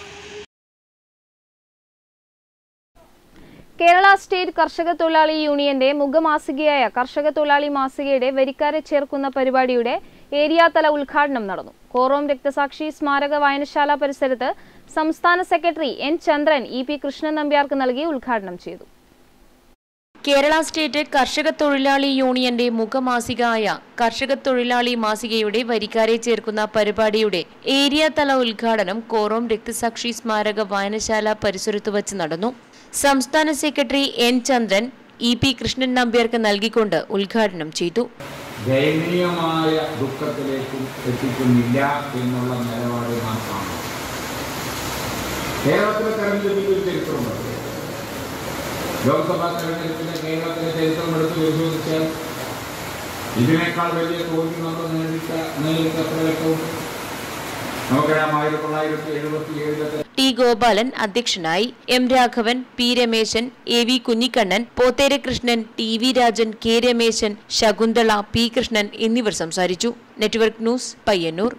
Speaker 7: Kerala state കർഷക തൊഴിലാളി യൂണിയന്റെ മുഖമാസികയായ കർഷക തൊഴിലാളി മാസികയുടെ വരിക്കാരെ ചേർക്കുന്ന പരിപാടിയുടെ ഏരിയാതല ഉദ്ഘാടനം നടന്നു കോറോം രക്തസാക്ഷി സ്മാരക വായനശാല പരിസരത്ത് സംസ്ഥാന secretary N Chandran E P Krishnan നമ്പ്യാർക്ക് നൽകി ഉദ്ഘാടനം ചെയ്തു
Speaker 18: കേരള സ്റ്റേറ്റ് കർഷക തൊഴിലാളി യൂണിയന്റെ മുഖമാസികയായ കർഷക തൊഴിലാളി മാസികയുടെ വരിക്കാരെ ചേർക്കുന്ന പരിപാടിയുടെ ഏരിയ തല ഉദ്ഘാടനം കോറോം രക്തസാക്ഷി സ്മാരക വായനശാല പരിസരത്ത് വച്ച് നടന്നു സംസ്ഥാന secretary N Chandran E P Krishnan നമ്പ്യാർക്ക് നൽകിക്കൊണ്ട് ഉദ്ഘാടനം ചെയ്തു
Speaker 19: ദയനീയമായ ദുഃഖത്തിലേക്കും എത്തിക്കുന്നില്ല എന്നുള്ള നിലപാട് നാം കാണുന്നു കേരളത്തിലെ തെരഞ്ഞെടുപ്പിൽ ഒരു ചരിത്രമുണ്ട് ലോക്സഭാ തെരഞ്ഞെടുപ്പിലെ കേരളത്തിലെ ചരിത്രം എടുത്ത് പരിശോധിച്ചാൽ ഇതിനേക്കാൾ വലിയ തോൽവി നമ്മൾ നേരിട്ട നേരിട്ട എത്ര ലക്ഷമുണ്ട് നമുക്കറിയാം ആയിരത്തി തൊള്ളായിരത്തി എഴുപത്തി ഏഴിലത്തെ
Speaker 18: ടി ഗോപാലൻ അധ്യക്ഷനായി M Raghavan P Rameshan A V Kunhikannan Pothera Krishnan T V Rajan K Rameshan Shakuntala P Krishnan എന്നിവർ സംസാരിച്ചു നെറ്റ്വർക്ക് ന്യൂസ് പയ്യന്നൂർ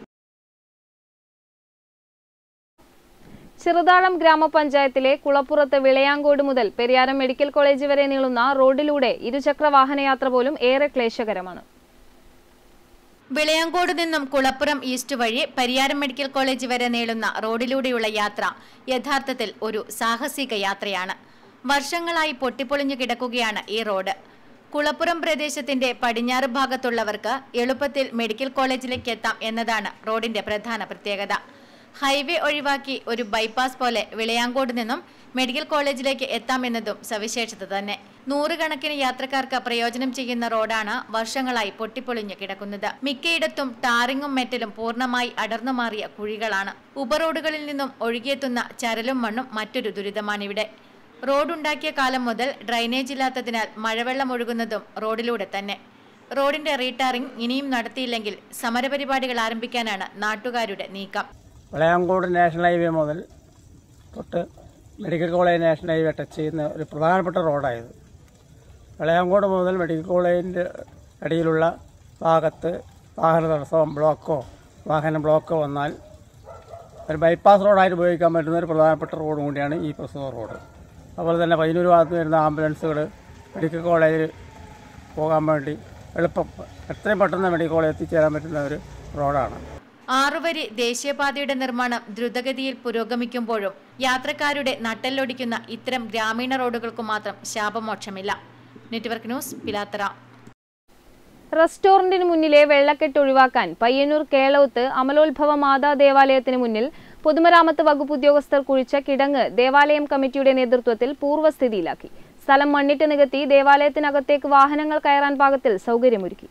Speaker 7: ചെറുതാഴം ഗ്രാമപഞ്ചായത്തിലെ കുളപ്പുറത്ത് വിളയാങ്കോട് മുതൽ പെരിയാരം മെഡിക്കൽ കോളേജ് വരെ നീളുന്ന റോഡിലൂടെ ഇരുചക്ര വാഹനയാത്ര പോലും ഏറെ ക്ലേശകരമാണ്
Speaker 9: വിളയാങ്കോട് നിന്നും കുളപ്പുറം ഈസ്റ്റ് വഴി പരിയാരം മെഡിക്കൽ കോളേജ് വരെ നീളുന്ന റോഡിലൂടെയുള്ള യാത്ര യഥാർത്ഥത്തിൽ ഒരു സാഹസിക യാത്രയാണ് വർഷങ്ങളായി പൊട്ടിപ്പൊളിഞ്ഞു കിടക്കുകയാണ് ഈ റോഡ് കുളപ്പുറം പ്രദേശത്തിന്റെ പടിഞ്ഞാറ് ഭാഗത്തുള്ളവർക്ക് എളുപ്പത്തിൽ മെഡിക്കൽ കോളേജിലേക്ക് എത്താം എന്നതാണ് റോഡിന്റെ പ്രധാന പ്രത്യേകത ഹൈവേ ഒഴിവാക്കി ഒരു ബൈപ്പാസ് പോലെ വിളയാങ്കോട് നിന്നും മെഡിക്കൽ കോളേജിലേക്ക് എത്താമെന്നതും സവിശേഷത തന്നെ നൂറുകണക്കിന് യാത്രക്കാർക്ക് പ്രയോജനം ചെയ്യുന്ന റോഡാണ് വർഷങ്ങളായി പൊട്ടിപ്പൊളിഞ്ഞു കിടക്കുന്നത് മിക്കയിടത്തും ടാറിങ്ങും മെറ്റലും പൂർണ്ണമായി അടർന്നു മാറിയ കുഴികളാണ് ഉപറോഡുകളിൽ നിന്നും ഒഴുകിയെത്തുന്ന ചരലും മണ്ണും മറ്റൊരു ദുരിതമാണിവിടെ റോഡുണ്ടാക്കിയ കാലം മുതൽ ഡ്രൈനേജ് ഇല്ലാത്തതിനാൽ മഴവെള്ളം ഒഴുകുന്നതും റോഡിലൂടെ തന്നെ റോഡിന്റെ റീടാറിംഗ് ഇനിയും നടത്തിയില്ലെങ്കിൽ സമരപരിപാടികൾ ആരംഭിക്കാനാണ് നാട്ടുകാരുടെ നീക്കം
Speaker 20: വളയാങ്കോട് നാഷണൽ ഹൈവേ മുതൽ തൊട്ട് medical college national highway touch ചെയ്യുന്ന ഒരു പ്രധാനപ്പെട്ട റോഡായത് വളയാങ്കോട് മുതൽ മെഡിക്കൽ കോളേജിൻ്റെ ഇടയിലുള്ള ഭാഗത്ത് വാഹന തടസ്സമോ ബ്ലോക്കോ വാഹന ബ്ലോക്കോ വന്നാൽ ഒരു ബൈപ്പാസ് റോഡായിട്ട് ഉപയോഗിക്കാൻ പറ്റുന്ന ഒരു പ്രധാനപ്പെട്ട റോഡ് കൂടിയാണ് ഈ പ്രസ്തുത റോഡ് അതുപോലെ തന്നെ പതിനൂറ് ഭാഗത്ത് വരുന്ന ആംബുലൻസുകൾ മെഡിക്കൽ കോളേജിൽ പോകാൻ വേണ്ടി എളുപ്പം എത്രയും പെട്ടെന്ന് മെഡിക്കൽ കോളേജിൽ എത്തിച്ചേരാൻ പറ്റുന്ന ഒരു റോഡാണ്
Speaker 9: ആറുവരി ദേശീയപാതയുടെ നിർമ്മാണം ദ്രുതഗതിയിൽ പുരോഗമിക്കുമ്പോഴും യാത്രക്കാരുടെ നട്ടെല്ലൊടിക്കുന്ന ഇത്തരം ഗ്രാമീണ റോഡുകൾക്ക് മാത്രം ശാപമോക്ഷമില്ല നെറ്റ്വർക്ക് ന്യൂസ് പിലാത്തറ
Speaker 7: റെസ്റ്റോറന്റിന് മുന്നിലെ വെള്ളക്കെട്ട് ഒഴിവാക്കാൻ പയ്യന്നൂർ കേളൗത്ത് അമലോത്ഭവ മാതാ ദേവാലയത്തിന് മുന്നിൽ പൊതുമരാമത്ത് വകുപ്പ് ഉദ്യോഗസ്ഥർ കുഴിച്ച കിടങ്ങ് ദേവാലയം കമ്മിറ്റിയുടെ നേതൃത്വത്തിൽ പൂർവ്വസ്ഥിതിയിലാക്കി സ്ഥലം മണ്ണിട്ട് നികത്തി ദേവാലയത്തിനകത്തേക്ക് വാഹനങ്ങൾ കയറാൻ പാകത്തിൽ സൗകര്യമൊരുക്കി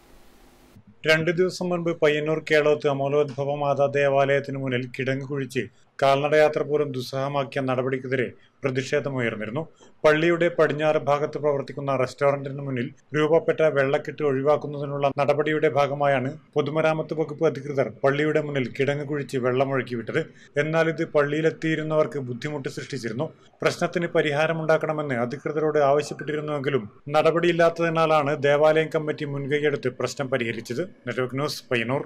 Speaker 13: രണ്ടു ദിവസം മുൻപ് പയ്യന്നൂർ കേളോത്ത് അമലോദ്ഭവ മാതാ ദേവാലയത്തിന് മുന്നിൽ കിടങ്ങ് കുഴിച്ച് കാൽനടയാത്ര പോലും ദുസ്സഹമാക്കിയ നടപടിക്കെതിരെ പ്രതിഷേധമുയർന്നിരുന്നു പള്ളിയുടെ പടിഞ്ഞാറ് ഭാഗത്ത് പ്രവർത്തിക്കുന്ന റെസ്റ്റോറന്റിന് മുന്നിൽ രൂപപ്പെട്ട വെള്ളക്കെട്ട് ഒഴിവാക്കുന്നതിനുള്ള നടപടിയുടെ ഭാഗമായാണ് പൊതുമരാമത്ത് വകുപ്പ് അധികൃതർ പള്ളിയുടെ മുന്നിൽ കിടങ്ങ് കുഴിച്ച് വെള്ളമൊഴുക്കി വിട്ടത് എന്നാൽ ഇത് പള്ളിയിലെത്തിയിരുന്നവർക്ക് ബുദ്ധിമുട്ട് സൃഷ്ടിച്ചിരുന്നു പ്രശ്നത്തിന് പരിഹാരമുണ്ടാക്കണമെന്ന് അധികൃതരോട് ആവശ്യപ്പെട്ടിരുന്നുവെങ്കിലും നടപടിയില്ലാത്തതിനാലാണ് ദേവാലയം കമ്മിറ്റി മുൻകൈയെടുത്ത് പ്രശ്നം പരിഹരിച്ചത് നെറ്റ്വർക്ക് ന്യൂസ് പയ്യന്നൂർ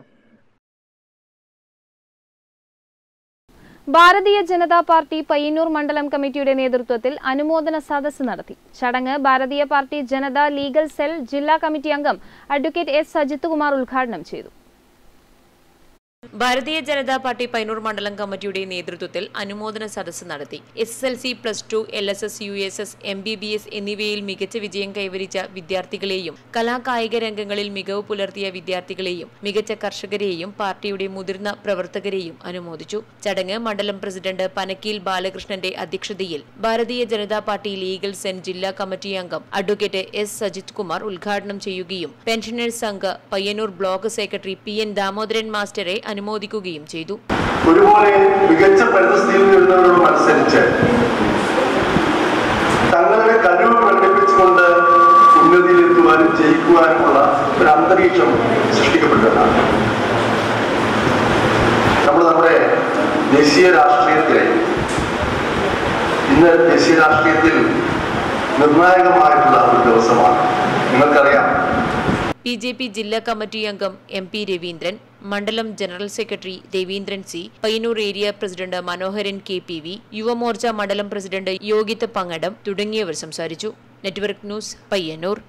Speaker 7: ഭാരതീയ ജനതാ പാർട്ടി പയ്യന്നൂർ മണ്ഡലം കമ്മിറ്റിയുടെ നേതൃത്വത്തിൽ അനുമോദന സദസ്സ് നടത്തി ചടങ്ങ് Bharatiya party Janata legal cell ജില്ലാ കമ്മിറ്റി അംഗം അഡ്വക്കേറ്റ് എസ് സജിത് കുമാർ ഉദ്ഘാടനം ചെയ്തു
Speaker 18: ഭാരതീയ ജനതാ പാർട്ടി പൈനൂർ മണ്ഡലം കമ്മിറ്റിയുടെ നേതൃത്വത്തിൽ അനുമോദന സദസ്സ് നടത്തി S S L C plus two L S S U S S M B B S എന്നിവയിൽ മികച്ച വിജയം കൈവരിച്ച വിദ്യാർത്ഥികളെയും കലാകായിക രംഗങ്ങളിൽ മികവ് പുലർത്തിയ വിദ്യാർത്ഥികളെയും മികച്ച കർഷകരെയും പാർട്ടിയുടെ മുതിർന്ന പ്രവർത്തകരെയും അനുമോദിച്ചു ചടങ്ങ് മണ്ഡലം പ്രസിഡന്റ് പനക്കീൽ ബാലകൃഷ്ണന്റെ അധ്യക്ഷതയിൽ ഭാരതീയ ജനതാ പാർട്ടി ലീഗൽ സെൻ ജില്ലാ കമ്മിറ്റി അംഗം അഡ്വക്കേറ്റ് എസ് സജിത് കുമാർ ഉദ്ഘാടനം ചെയ്യുകയും pensioners Sangh Payyanur block secretary P N Damodaran മാസ്റ്ററെ അനുമോദിക്കുകയും ചെയ്തു
Speaker 21: ഒരുപോലെ മികച്ച പരിസ്ഥിതിയിൽ നിന്നവരോട് മത്സരിച്ച് തങ്ങളുടെ കഴിവ് പ്രകടിപ്പിച്ചുകൊണ്ട് ഉന്നതിയിലെത്തുവാനും ജയിക്കുവാനുമുള്ള ഒരു അന്തരീക്ഷം സൃഷ്ടിക്കപ്പെട്ടതാണ് നമ്മൾ നമ്മുടെ ദേശീയ രാഷ്ട്രീയത്തിലെ ഇന്ന് ദേശീയ രാഷ്ട്രീയത്തിൽ നിർണായകമായിട്ടുള്ള ഒരു ദിവസമാണ് നിങ്ങൾക്കറിയാം
Speaker 18: പി ജെ പി ജില്ലാ കമ്മിറ്റി അംഗം എം പി രവീന്ദ്രൻ മണ്ഡലം general secretary Raveendran C Payyanur area president Manoharan K P V Yuvamorcha മണ്ഡലം പ്രസിഡന്റ് യോഗിത്ത് പങ്ങടം തുടങ്ങിയവർ സംസാരിച്ചു network news Payyanur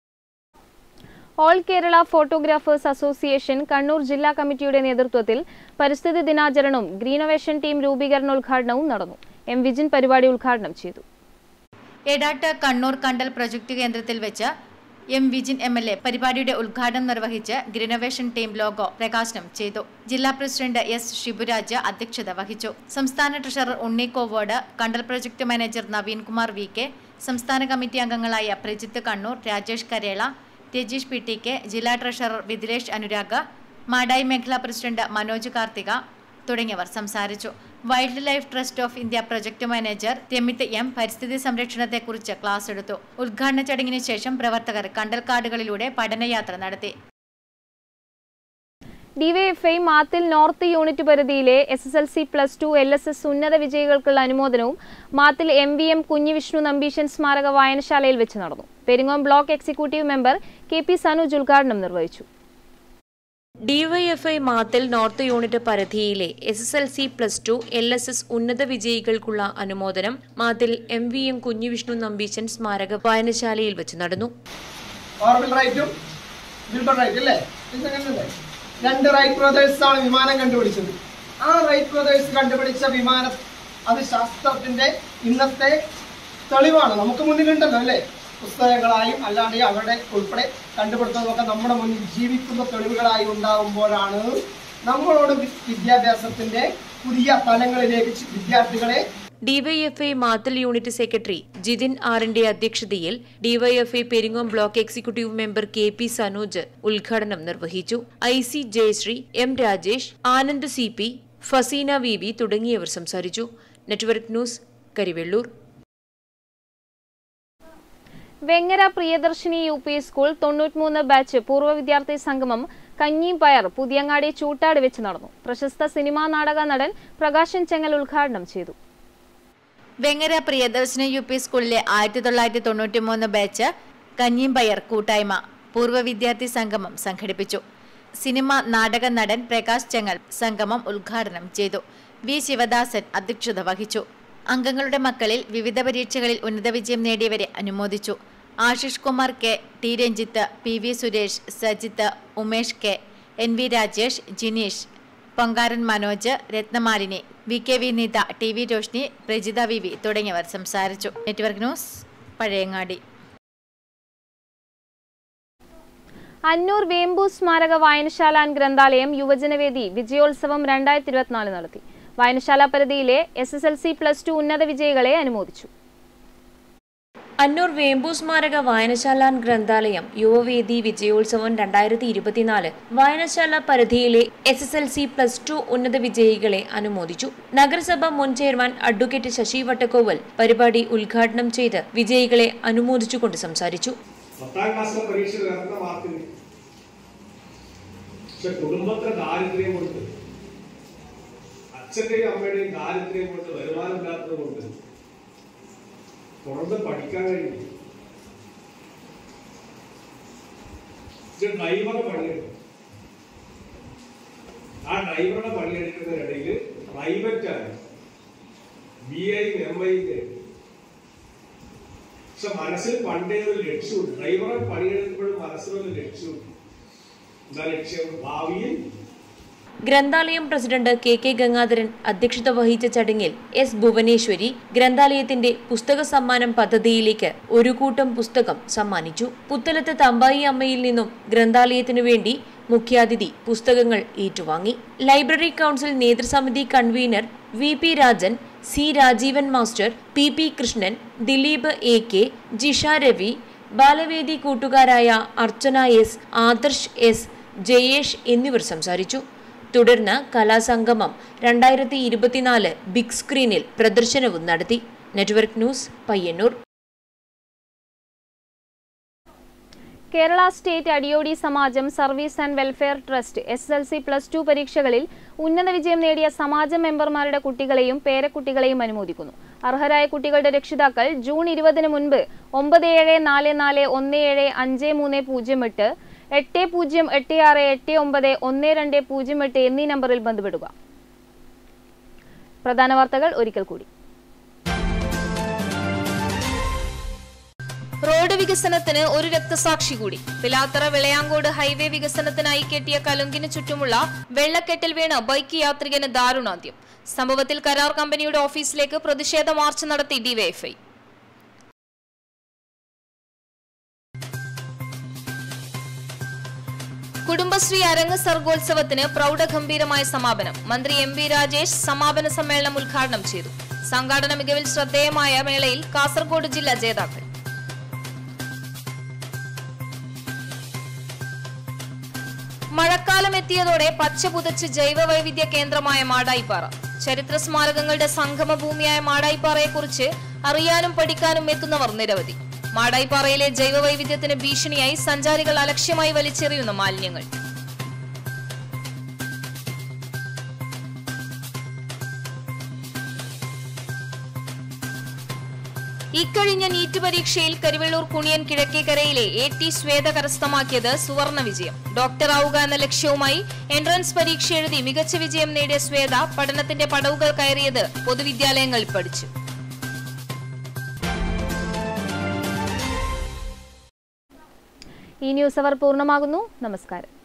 Speaker 7: all Kerala photographers association Kannur ജില്ലാ കമ്മിറ്റിയുടെ നേതൃത്വത്തിൽ പരിസ്ഥിതി ദിനാചരണവും ഗ്രീനോവേഷൻ ടീം രൂപീകരണോദ്ഘാടനവും നടന്നു എം വിജിൻ പരിപാടി ഉദ്ഘാടനം ചെയ്തു
Speaker 9: എടാട്ട് കണ്ണൂർ കണ്ടൽ പ്രൊജക്ട് കേന്ദ്രത്തിൽ വെച്ച് M Vijin M L A പരിപാടിയുടെ ഉദ്ഘാടനം നിർവഹിച്ച് ഗ്രിനോവേഷൻ ടീം ലോഗോ പ്രകാശനം ചെയ്തു ജില്ലാ പ്രസിഡന്റ് എസ് ഷിബുരാജ് അധ്യക്ഷത വഹിച്ചു സംസ്ഥാന ട്രഷറർ ഉണ്ണി കോവോട് കണ്ടൽ project manager Naveen Kumar V K സംസ്ഥാന കമ്മിറ്റി അംഗങ്ങളായ Prajith Kannur Rajesh Karela Rajeesh P T K ജില്ലാ ട്രഷറർ വിദിലേഷ് അനുരാഗ് മാടായി മേഖലാ പ്രസിഡന്റ് മനോജ് കാർത്തിക തുടങ്ങിയവർ സംസാരിച്ചു wildlife trust of India project manager Ramith M പരിസ്ഥിതി സംരക്ഷണത്തെക്കുറിച്ച് ക്ലാസ് എടുത്തു ഉദ്ഘാടന ചടങ്ങിന് ശേഷം പ്രവർത്തകർ കണ്ടൽക്കാടുകളിലൂടെ പഠനയാത്ര നടത്തി
Speaker 7: ഡിവൈഎഫ്ഐ മാത്തിൽ നോർത്ത് യൂണിറ്റ് പരിധിയിലെ S S L C plus two L S S ഉന്നത വിജയികൾക്കുള്ള അനുമോദനവും Mathil M V M Kunhivishnu Nambeesan സ്മാരക വായനശാലയിൽ വെച്ച് നടന്നു Peringome block executive member K P Sanuj ഉദ്ഘാടനം നിർവഹിച്ചു
Speaker 18: ഡിവൈഎഫ്ഐ മാത്തൽ നോർത്ത് യൂണിറ്റ് പരിധിയിലെ S S L C plus two L S S ഉന്നത വിജയികൾക്കുള്ള അനുമോദനം Mathil M V M Kunhivishnu Nambeesan സ്മാരക വായനശാലയിൽ വെച്ച് നടന്നു
Speaker 22: ഓർബിൽ റൈറ്റും ബിൽബർ റൈറ്റ് അല്ലേ ഇത് അങ്ങനെയല്ലേ? രണ്ട് റൈറ്റ് ബ്രദേഴ്സ് ആണ് വിമാനം കണ്ടുപിടിച്ചത് ആ റൈറ്റ് ബ്രദേഴ്സ് കണ്ടുപിടിച്ച വിമാനം അത് ശാസ്ത്രത്തിന്റെ ഇന്നത്തെ തെളിവാണ് നമുക്ക് മുന്നിലുണ്ടല്ലോ അല്ലേ പുസ്തകങ്ങളായും അല്ലാണ്ട് അവരുടെ ഉൾപ്പെടെ കണ്ടുപിടുത്തമൊക്കെ നമ്മുടെ മുന്നിൽ ജീവിക്കുന്ന തെളിവുകളായി ഉണ്ടാകുമ്പോഴാണ് നമ്മളോട് വി- വിദ്യാഭ്യാസത്തിന്റെ പുതിയ തലങ്ങളിലേക്ക് ചി- വിദ്യാർത്ഥികളെ
Speaker 18: DYFI Mathal unit secretary Jithin ആറിന്റെ അധ്യക്ഷതയിൽ DYFI Peringome block executive member K P Sanoj ഉദ്ഘാടനം നിർവഹിച്ചു I C Jayasree M Rajesh Anand C P Faseena V V തുടങ്ങിയവർ സംസാരിച്ചു network news Karivellur
Speaker 7: Vengara Priyadarshini U P school തൊണ്ണൂറ്റിമൂന്ന് ബാച്ച് പൂർവ്വ വിദ്യാർത്ഥി സംഗമം കഞ്ഞിപ്പയർ പുതിയങ്ങാടി ചൂട്ടാട് വെച്ച് നടന്നു പ്രശസ്ത സിനിമാ നാടക നടൻ പ്രകാശൻ ചെങ്ങൽ ഉദ്ഘാടനം ചെയ്തു
Speaker 9: വെങ്ങര പ്രിയദർശന യു പി സ്കൂളിലെ ആയിരത്തി തൊള്ളായിരത്തി തൊണ്ണൂറ്റി മൂന്ന് ബാച്ച് കഞ്ഞിമ്പയർ കൂട്ടായ്മ പൂർവ്വ വിദ്യാർത്ഥി സംഗമം സംഘടിപ്പിച്ചു സിനിമ നാടക നടൻ പ്രകാശ് ചെങ്ങൽ സംഗമം ഉദ്ഘാടനം ചെയ്തു വി ശിവദാസൻ അധ്യക്ഷത വഹിച്ചു അംഗങ്ങളുടെ മക്കളിൽ വിവിധ പരീക്ഷകളിൽ ഉന്നത വിജയം നേടിയവരെ അനുമോദിച്ചു Ashish Kumar K T Ranjith P V Suresh Sajith Umesh K N V Rajesh Jineesh Pongaran Manoj Ratnamalini V K V Neetha T V Roshni Prajitha V V തുടങ്ങിയവർ സംസാരിച്ചു നെറ്റ്വർക്ക് ന്യൂസ് പഴയങ്ങാടി
Speaker 7: അന്നൂർ വേമ്പു സ്മാരക വായനശാല ആൻഡ് ഗ്രന്ഥാലയം യുവജനവേദി വിജയോത്സവം രണ്ടായിരത്തി ഇരുപത്തിനാല് നടത്തി വായനശാല പരിധിയിലെ S S L C plus two ഉന്നത വിജയികളെ അനുമോദിച്ചു
Speaker 18: അന്നൂർ വേമ്പു സ്മാരക വായനശാല ആൻഡ് ഗ്രന്ഥാലയം യുവവേദി വിജയോത്സവം രണ്ടായിരത്തി ഇരുപത്തിനാല് വായനശാല പരിധിയിലെ S S L C plus two ഉന്നത വിജയികളെ അനുമോദിച്ചു നഗരസഭ മുൻ ചെയർമാൻ അഡ്വക്കേറ്റ് ശശി വട്ടക്കോവൽ പരിപാടി ഉദ്ഘാടനം ചെയ്ത് വിജയികളെ അനുമോദിച്ചുകൊണ്ട് സംസാരിച്ചു
Speaker 1: പത്താം ക്ലാസ്സിലെ പരീക്ഷ ഉയർന്ന മാർക്കിന് പക്ഷെ കുടുംബത്തിലെ ദാരിദ്ര്യം കൊണ്ട് അച്ഛന്റെയും അമ്മയുടെയും ദാരിദ്ര്യം കൊണ്ട് വരുമാനമില്ലാത്തത് കൊണ്ട് തുടർന്ന് പഠിക്കാൻ കഴിയും ഡ്രൈവറെ പണിയെടുക്കും ആ ഡ്രൈവറുടെ പണിയെടുക്കുന്നതിനിടയിൽ പ്രൈവറ്റാണ് ബി ഐയും എം ഐയും പക്ഷെ മനസ്സിൽ പണ്ടേ ഒരു ലക്ഷ്യമുണ്ട് ഡ്രൈവറെ പണിയെടുക്കുമ്പോഴും മനസ്സിലൊരു ലക്ഷ്യമുണ്ട് എന്താ ലക്ഷ്യം ഭാവിയിൽ
Speaker 18: ഗ്രന്ഥാലയം പ്രസിഡന്റ് കെ കെ ഗംഗാധരൻ അധ്യക്ഷത വഹിച്ച ചടങ്ങിൽ എസ് ഭുവനേശ്വരി ഗ്രന്ഥാലയത്തിന്റെ പുസ്തക സമ്മാനം പദ്ധതിയിലേക്ക് ഒരു കൂട്ടം പുസ്തകം സമ്മാനിച്ചു പുത്തലത്ത് തമ്പായി അമ്മയിൽ നിന്നും ഗ്രന്ഥാലയത്തിനു വേണ്ടി മുഖ്യാതിഥി പുസ്തകങ്ങൾ ഏറ്റുവാങ്ങി ലൈബ്രറി കൗൺസിൽ നേതൃസമിതി convener V P Rajan C Rajeevan master P P Krishnan Dileep A K Jisha Ravi Balavedi കൂട്ടുകാരായ അർച്ചന എസ് ആദർശ് എസ് ജയേഷ് എന്നിവർ സംസാരിച്ചു തുടർന്ന് കലാസംഗമം രണ്ടായിരത്തി ഇരുപത്തിനാല് ബിഗ് സ്ക്രീനിൽ പ്രദർശനവും നടത്തി network news Payyanur
Speaker 7: Kerala state Adiyodi Samajam service and welfare trust S L C plus two പരീക്ഷകളിൽ ഉന്നത വിജയം നേടിയ സമാജ മെമ്പർമാരുടെ കുട്ടികളെയും പേരക്കുട്ടികളെയും അനുമോദിക്കുന്നു അർഹരായ കുട്ടികളുടെ രക്ഷിതാക്കൾ ജൂൺ ഇരുപതിന് മുൻപ് ഒമ്പത് ഏഴ് നാല് നാല് ഒന്ന് ഏഴ് അഞ്ച് മൂന്ന് പൂജ്യം എട്ട് എട്ട് പൂജ്യം എട്ട് ആറ് എട്ട് ഒമ്പത് ഒന്ന് രണ്ട് പൂജ്യം എട്ട് എന്നീ നമ്പറിൽ ബന്ധപ്പെടുക പ്രധാന വാർത്തകൾ ഒരിക്കൽ കൂടി
Speaker 8: റോഡ് വികസനത്തിന് ഒരു രക്തസാക്ഷി കൂടി പിലാത്തറ വിളയാങ്കോട് ഹൈവേ വികസനത്തിനായി കെട്ടിയ കലുങ്കിന് ചുറ്റുമുള്ള വെള്ളക്കെട്ടിൽ വീണ് ബൈക്ക് യാത്രികന് ദാരുണാന്ത്യം സംഭവത്തിൽ കരാർ കമ്പനിയുടെ ഓഫീസിലേക്ക് പ്രതിഷേധ മാർച്ച് നടത്തി ഡിവൈഎഫ്ഐ കുടുംബശ്രീ അരങ്ങ് സർഗോത്സവത്തിന് പ്രൗഢഗംഭീരമായ സമാപനം മന്ത്രി എം വി രാജേഷ് സമാപന സമ്മേളനം ഉദ്ഘാടനം ചെയ്തു സംഘാടന മികവിൽ ശ്രദ്ധേയമായ മേളയിൽ കാസർഗോഡ് ജില്ല ജേതാക്കൾ മഴക്കാലം എത്തിയതോടെ പച്ച പുതച്ച് ജൈവ വൈവിധ്യ കേന്ദ്രമായ മാടായിപ്പാറ ചരിത്ര സ്മാരകങ്ങളുടെ സംഗമ ഭൂമിയായ മാടായിപ്പാറയെക്കുറിച്ച് അറിയാനും പഠിക്കാനും എത്തുന്നവർ നിരവധി മാടായിപ്പാറയിലെ ജൈവ വൈവിധ്യത്തിന് ഭീഷണിയായി സഞ്ചാരികൾ അലക്ഷ്യമായി വലിച്ചെറിയുന്ന മാലിന്യങ്ങൾ ഇക്കഴിഞ്ഞ നീറ്റ് പരീക്ഷയിൽ കരിവെള്ളൂർ കുണിയൻ കിഴക്കേക്കരയിലെ എ ടി ശ്വേത കരസ്ഥമാക്കിയത് സുവർണ വിജയം ഡോക്ടർ ആവുക എന്ന ലക്ഷ്യവുമായി എൻട്രൻസ് പരീക്ഷ എഴുതി മികച്ച വിജയം നേടിയ ശ്വേത പഠനത്തിന്റെ പടവുകൾ കയറിയത് പൊതുവിദ്യാലയങ്ങളിൽ പഠിച്ചു
Speaker 7: ഈ ന്യൂസ് അവർ പൂർണ്ണമാകുന്നു നമസ്കാരം